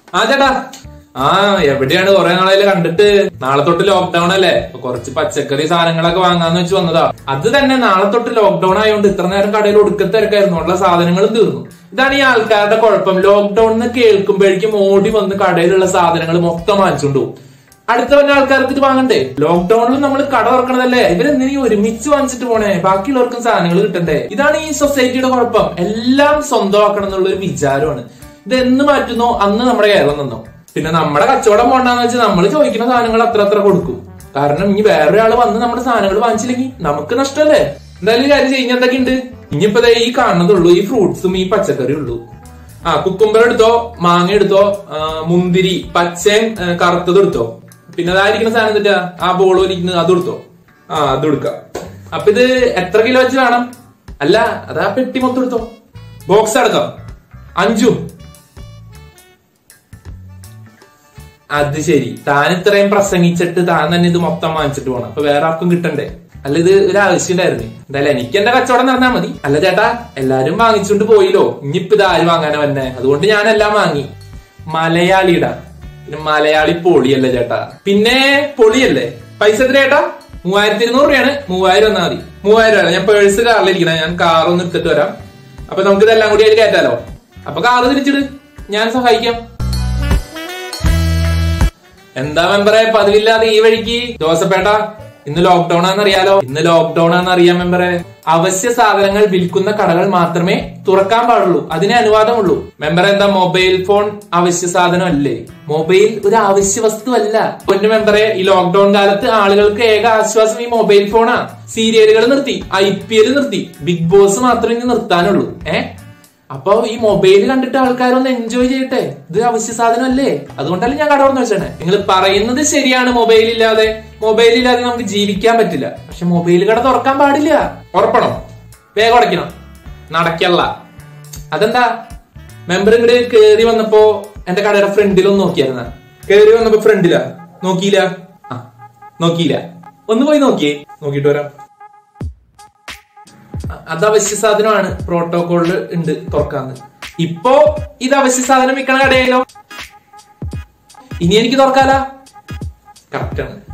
ആ ചേട്ടാ ആ എവിടെയാണ് കുറെ നാളെ കണ്ടിട്ട് നാളെ തൊട്ട് ലോക്ക്ഡൌൺ അല്ലേ അപ്പൊ കുറച്ച് പച്ചക്കറി സാധനങ്ങളൊക്കെ വാങ്ങാന്ന് വെച്ച് വന്നതാ അത് തന്നെ നാളെ തൊട്ട് ലോക്ക്ഡൌൺ ആയതുകൊണ്ട് ഇത്ര നേരം കടയിൽ ഒടുക്കത്തിരക്കായിരുന്നു ഉള്ള സാധനങ്ങളും തീർന്നു ഇതാണ് ഈ ആൾക്കാരുടെ കുഴപ്പം ലോക്ക്ഡൌൺ എന്ന് കേൾക്കുമ്പോഴേക്കും ഓടി വന്ന് കടയിലുള്ള സാധനങ്ങൾ മൊത്തം വാങ്ങിച്ചുകൊണ്ട് പോകും അടുത്ത വന്ന ആൾക്കാർക്ക് ഇത് വാങ്ങണ്ടേ ലോക്ക്ഡൌണിൽ നമ്മൾ കട തുറക്കണതല്ലേ ഇവരെന്തിനീ ഒരുമിച്ച് വാങ്ങിച്ചിട്ട് പോണേ ബാക്കിയുള്ളവർക്കും സാധനങ്ങൾ കിട്ടണ്ടേ ഇതാണ് ഈ സൊസൈറ്റിയുടെ കുഴപ്പം എല്ലാം സ്വന്തമാക്കണം എന്നുള്ള ഒരു വിചാരമാണ് ഇത് എന്ന് മാറ്റുന്നോ അന്ന് നമ്മുടെ കേരളം നിന്നോ പിന്നെ നമ്മുടെ കച്ചവടം പോണ്ടെന്ന് വെച്ചാൽ നമ്മൾ ചോദിക്കുന്ന സാധനങ്ങൾ അത്ര അത്ര കൊടുക്കും കാരണം ഇനി വേറൊരാൾ വന്ന് നമ്മുടെ സാധനങ്ങൾ വാങ്ങിച്ചില്ലെങ്കിൽ നമുക്ക് നഷ്ടമല്ലേ എന്തായാലും ഈ കാര്യം ചെയ്യുന്ന എന്തൊക്കെ ഉണ്ട് ഇനിയിപ്പോ ദേ ഈ കാണുന്നതുള്ളൂ ഈ ഫ്രൂട്ട്സും ഈ പച്ചക്കറിയും ഉള്ളൂ ആ കുക്കുംബർ എടുത്തോ മാങ്ങ എടുത്തോ ആ, മുന്തിരി പച്ചയും ആ, കറുത്തതും എടുത്തോ പിന്നെ അതായിരിക്കുന്ന സാധനം എന്നിട്ടാ ആ ബോൾ വലിക്കുന്നത് അത് എടുത്തോ ആ അത് എടുക്കാം അപ്പൊ ഇത് എത്ര കിലോ വെച്ച് വേണം അല്ല അതാ പെട്ടി മൊത്തം എടുത്തോ ബോക്സ് അടക്കം അഞ്ചും അത് ശരി താൻ ഇത്രയും പ്രസംഗിച്ചിട്ട് താൻ തന്നെ ഇത് മൊത്തം വാങ്ങിച്ചിട്ട് പോണം അപ്പൊ വേറെ ആർക്കും കിട്ടണ്ടേ അല്ല ഇത് ഒരു ആവശ്യം ഉണ്ടായിരുന്നു എന്തായാലും എനിക്ക് എന്റെ കച്ചവടം നടന്നാ മതി അല്ല ചേട്ടാ എല്ലാരും വാങ്ങിച്ചുകൊണ്ട് പോയില്ലോ ഇനിയിപ്പോ ഇത് ആര് വാങ്ങാനാ വന്നെ അതുകൊണ്ട് ഞാൻ എല്ലാം വാങ്ങി മലയാളിയുടെ പിന്നെ മലയാളി പൊളിയല്ലേ ചേട്ടാ പിന്നെ പൊളിയല്ലേ പൈസ എത്ര ചേട്ടാ മൂവായിരത്തി ഇരുന്നൂറ് രൂപയാണ് മൂവായിരം വന്നാൽ മതി മൂവായിരം രൂപ ഞാൻ പേഴ്സ് കാറിലിരിക്കണേ ഞാൻ കാർ ഒന്ന് എടുത്തിട്ട് വരാം അപ്പൊ നമുക്ക് ഇതെല്ലാം കൂടി അതിൽ കയറ്റാലോ അപ്പൊ കാറ് തിരിച്ചിട് ഞാൻ സഹായിക്കാം എന്താ മെമ്പറെ പതിവില്ലാതെ ഈ വഴിക്ക് ജോസഫേട്ട ഇന്ന് ലോക്ക്ഡൌൺ ആണെന്നറിയാലോ ഇന്ന് ലോക്ക്ഡൌൺ ആണെന്നറിയാം മെമ്പറെ അവശ്യ സാധനങ്ങൾ വിൽക്കുന്ന കടകൾ മാത്രമേ തുറക്കാൻ പാടുള്ളൂ അതിനെ അനുവാദമുള്ളൂ മെമ്പർ എന്താ മൊബൈൽ ഫോൺ അവശ്യ സാധനം അല്ലേ മൊബൈൽ ഒരു അവശ്യ വസ്തു അല്ല പൊന്നു മെമ്പറെ ഈ ലോക്ക്ഡൌൺ കാലത്ത് ആളുകൾക്ക് ഏക ആശ്വാസം ഈ മൊബൈൽ ഫോണാ സീരിയലുകൾ നിർത്തി ഐ പി എൽ നിർത്തി ബിഗ് ബോസ് മാത്രമേ ഇനി നിർത്താനുള്ളൂ ഏഹ് അപ്പൊ ഈ മൊബൈൽ കണ്ടിട്ട് ആൾക്കാരൊന്ന് എൻജോയ് ചെയ്യട്ടെ ഇത് അവശ്യ സാധനമല്ലേ അതുകൊണ്ടല്ലേ ഞാൻ കട തുറന്നു വെച്ചേ നിങ്ങൾ പറയുന്നത് ശരിയാണ് മൊബൈൽ ഇല്ലാതെ മൊബൈൽ ഇല്ലാതെ നമുക്ക് ജീവിക്കാൻ പറ്റില്ല പക്ഷെ മൊബൈൽ കട തുറക്കാൻ പാടില്ല ഉറപ്പണോ വേഗം അടയ്ക്കണം നടക്കല്ല അതെന്താ മെമ്പർ ഇങ്ങോട്ട് കേറി വന്നപ്പോ എന്റെ കടയുടെ ഫ്രണ്ടിലൊന്ന് നോക്കിയായിരുന്ന കേറി വന്നപ്പോ ഫ്രണ്ടിലാ നോക്കിയില്ല ആ നോക്കിയില്ല ഒന്ന് പോയി നോക്കിയേ നോക്കിയിട്ട് വരാം അത് അവശ്യ സാധനമാണ് പ്രോട്ടോകോളിൽ ഉണ്ട് തുറക്കാന്ന് ഇപ്പോ ഇത് അവശ്യ സാധനം വിൽക്കണ കടയാലോ ഇനി എനിക്ക് തുറക്കാല കറക്റ്റ് ആണ്